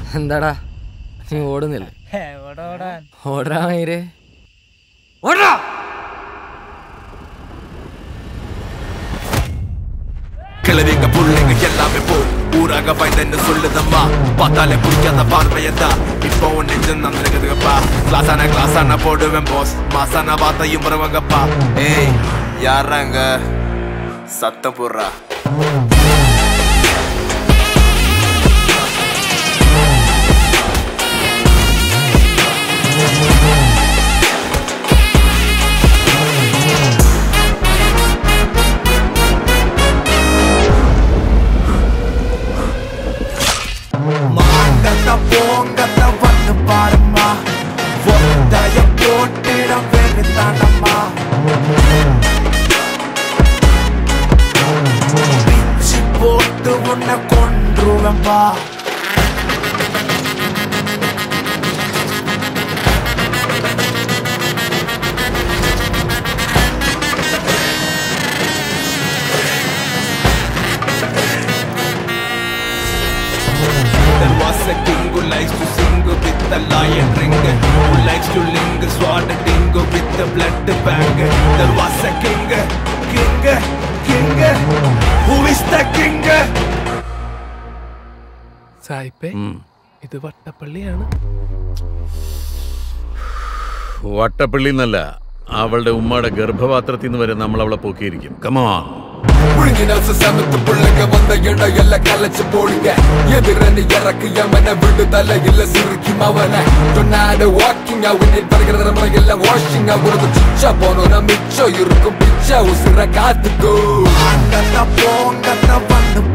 എന്താടാ നീ ഓടുന്നില്ല എവിടെ ഓടാൻ ഓടാ മയിരേ கிளவிங்க புள்ளைங்க எல்லாமே போ ஊராக பயந்தன்னு சொல்லுதம்மா பார்த்தாலே பிடிக்காத பார்வையதா இப்போ உன் நெஞ்சம் நந்திருக்குதுப்பா கிளாஸான கிளாஸான போடுவேன் போஸ் மாசான வார்த்தையும் வருவாங்கப்பா ஏய் யாராங்க சத்தம் போடுறா மாங்கத்த போங்கத்த வந்து பாரும்மா ஒத்தைய போட்டிட வெறுத்தானம்மா பிச்சு போட்டு உன்னை கொன்றுவேன்பா There was a king who likes to sing with the lion ring Who likes to linger, sword and dingo with the blood bang There was a king, king, king Who is the king? സായിപ്പേ ഇത് വട്ടപ്പള്ളിയാണ് വട്ടപ്പള്ളി എന്നല്ല അവളുടെ ഉമ്മയുടെ ഗർഭപാത്രത്തിൽ നിന്ന് വരെ നമ്മൾ അവളെ പൊക്കിയിരിക്കും come on புழுங்கி நல்ச சமத்து புள்ளைங்க வந்த இடம் எல்லாம் கலைச்சு போடுங்க எதிரணி இறக்கு எமன விடு தலை இல்ல சிறுக்கி மவன சொன்னாடு வாக்கிங் அவனி பறக்கிற நம்ம எல்லாம் வாஷிங் அவருக்கு சிச்சா போனோம் மிச்சம் இருக்கும் பிச்சா உசுர காத்துக்கோ மாங்கத்த போங்கத்த வந்து